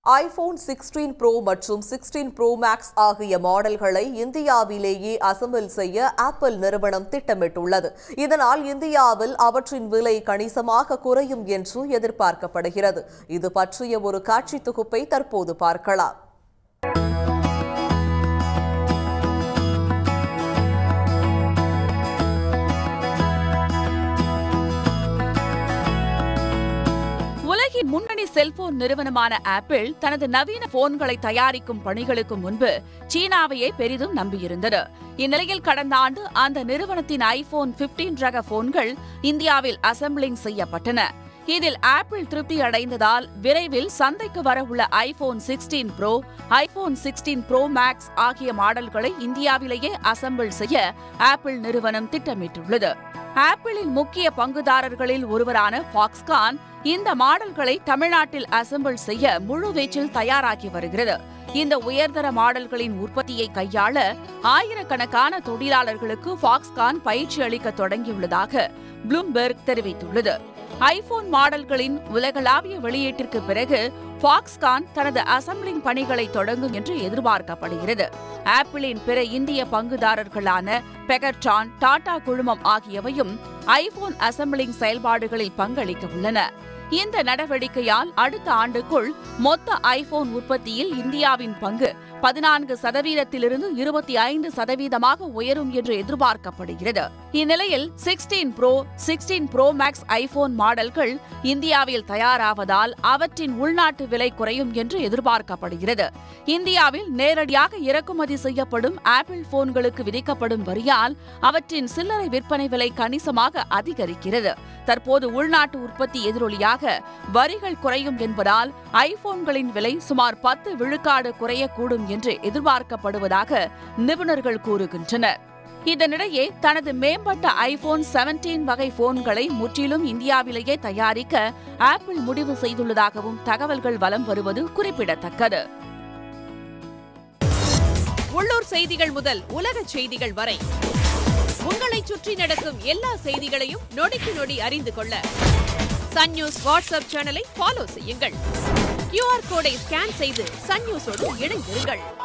iPhone sixteen pro மற்றும் sixteen pro max ஆகிய மாடல்களை இந்தியாவிலேயே அசம்பிள் செய்ய ஆப்பிள் நிறுவனம் திட்டமிட்டுள்ளது இதனால் இந்தியாவில் அவற்றின் விலை கணிசமாக குறையும் என்று எதிர்பார்க்கப்படுகிறது இது பற்றிய ஒரு காட்சி தொகுப்பை தற்போது பார்க்கலாம் உலகின் முன்னணி செல்போன் நிறுவனமான ஆப்பிள் தனது நவீன போன்களை தயாரிக்கும் பணிகளுக்கு முன்பு சீனாவையே பெரிதும் நம்பியிருந்தது இந்நிலையில் கடந்த ஆண்டு அந்த நிறுவனத்தின் ஐபோன் 15 ரக போன்கள் இந்தியாவில் அசம்பிளிங் செய்யப்பட்டன இதில் ஆப்பிள் திருப்தி அடைந்ததால் விரைவில் சந்தைக்கு வரவுள்ள iPhone 16 pro iPhone 16 pro max ஆகிய மாடல்களை இந்தியாவிலேயே அசம்பிள் செய்ய ஆப்பிள் நிறுவனம் திட்டமிட்டுள்ளது ஆப்பிளின் முக்கிய பங்குதாரர்களில் ஒருவரான ஃபாக்ஸ்கான் இந்த மாடல்களை தமிழ்நாட்டில் அசம்பிள் செய்ய முழுவீச்சில் தயாராகி வருகிறது இந்த உயர்தர மாடல்களின் உற்பத்தியை கையாள ஆயிரக்கணக்கான தொழிலாளர்களுக்கு ஃபாக்ஸ்கான் பயிற்சி அளிக்க தொடங்கியுள்ளதாக ப்ளூம்பெர்க் தெரிவித்துள்ளது ஐபோன் மாடல்களின் உலகளாவிய வெளியீட்டிற்கு பிறகு ஃபாக்ஸ்கான் தனது அசம்பிளிங் பணிகளை தொடங்கும் என்று எதிர்பார்க்கப்படுகிறது ஆப்பிளின் பிற இந்திய பங்குதாரர்களான பெகர்டான் டாடா குழுமம் ஆகியவையும் ஐபோன் அசம்பிளிங் செயல்பாடுகளில் பங்களிக்க உள்ளன இந்த நடவடிக்கையால் அடுத்த ஆண்டுக்குள் மொத்த ஐபோன் உற்பத்தியில் இந்தியாவின் பங்கு பதினான்கு சதவீதத்திலிருந்து இருபத்தி ஐந்து சதவீதமாக உயரும் என்று எதிர்பார்க்கப்படுகிறது இந்நிலையில் sixteen pro sixteen pro max iPhone மாடல்கள் இந்தியாவில் தயாராவதால் அவற்றின் உள்நாட்டு விலை குறையும் என்று எதிர்பார்க்கப்படுகிறது இந்தியாவில் நேரடியாக இறக்குமதி செய்யப்படும் ஆப்பிள் போன்களுக்கு விதிக்கப்படும் வரியால் அவற்றின் சில்லறை விற்பனை விலை கணிசமாக அதிகரிக்கிறது தற்போது உள்நாட்டு உற்பத்தி எதிரொலியாக வரிகள் குறையும் என்பதால் ஐபோன்களின் விலை சுமார் பத்து விழுக்காடு குறையக்கூடும் என்று எதிர்பார்க்கப்படுவதாக நிபுணர்கள் கூறுகின்றனர் இதனிடையே தனது மேம்பட்ட ஐபோன் 17 வகை போன்களை முற்றிலும் இந்தியாவிலேயே தயாரிக்க ஆப்பிள் முடிவு செய்துள்ளதாகவும் தகவல்கள் வலம் வருவது குறிப்பிடத்தக்கது உள்ளூர் செய்திகள் முதல் உலக செய்திகள் வரை உங்களைச் சுற்றி நடக்கும் எல்லா செய்திகளையும் நொடிக்கு நொடி அறிந்து கொள்ள சன் நியூஸ் வாட்ஸ்அப் சேனலை ஃபாலோ செய்யுங்கள் கியூஆர் கோடை ஸ்கேன் செய்து சன் நியூஸோடு இணைந்திருங்கள்